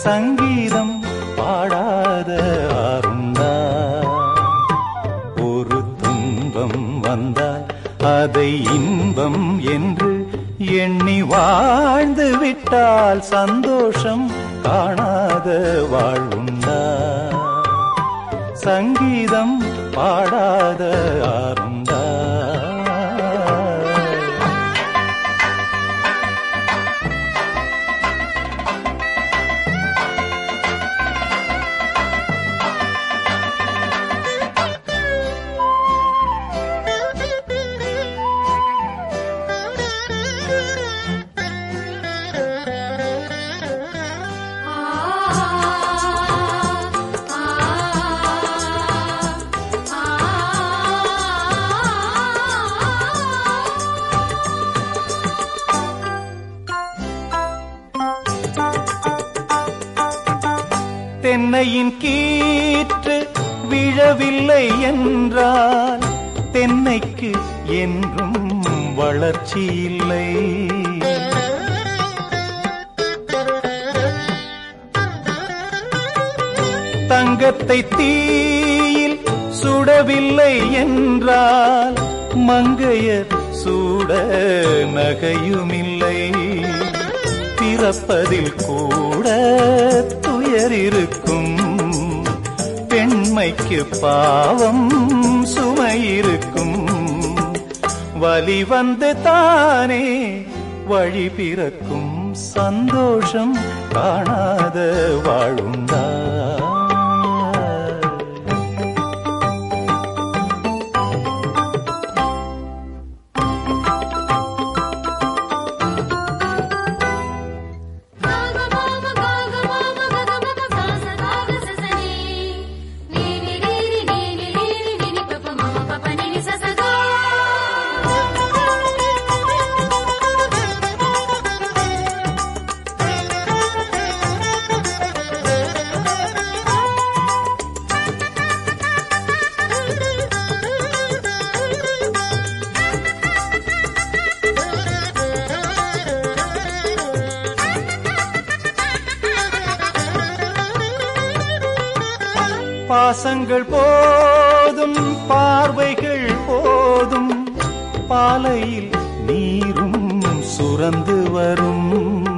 சங்கீதம் பாடாத ஆருண்டா ஒரு துன்பம் வந்தால் அதை இன்பம் என்று எண்ணி வாழ்ந்து விட்டால் சந்தோஷம் காணாத வாழ்வுண்டா சங்கீதம் பாடாத ஆருண்டா தென்னையின் கீற்று விழவில்லை என்றால் தென்னைக்கு என்றும் வளர்ச்சி இல்லை தங்கத்தை தீயில் சுடவில்லை என்றால் மங்கையர் சூட நகையுமில்லை பிறப்பதில் கூட துயர் இருக்கும் பெண்மைக்கு பாவம் சுமை இருக்கும் வலி வந்து தானே வழி பிறக்கும் சந்தோஷம் காணாத வாழுண்டா பாசங்கள் போதும் பார்வைகள் போதும் பாலையில் நீரும் சுரந்து வரும்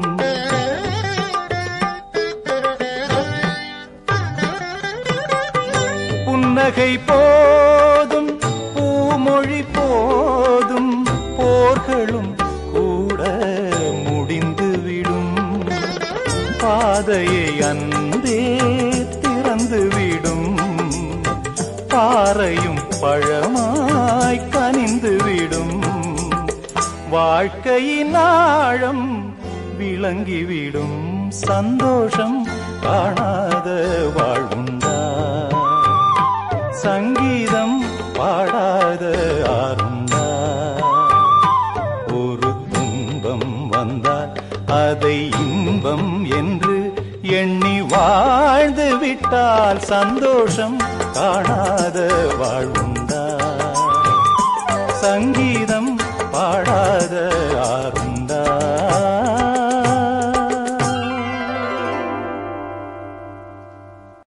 புன்னகை போதும் பூமொழி போதும் போர்களும் கூட முடிந்துவிடும் பாதையை அன்பே திறந்துவிடும் பாறையும் பழமாய் கனிந்துவிடும் வாழ்க்கையின் ஆழம் விளங்கிவிடும் சந்தோஷம் காணாத வாழ்வுண்டா சங்கீதம் பாடாத ஆருண்டா ஒரு துன்பம் வந்தால் அதை இன்பம் என்று எண்ணி வாழ்ந்து விட்டால் சந்தோஷம் காணாத வாழ்வுண்டா சங்கீதம் பாடாத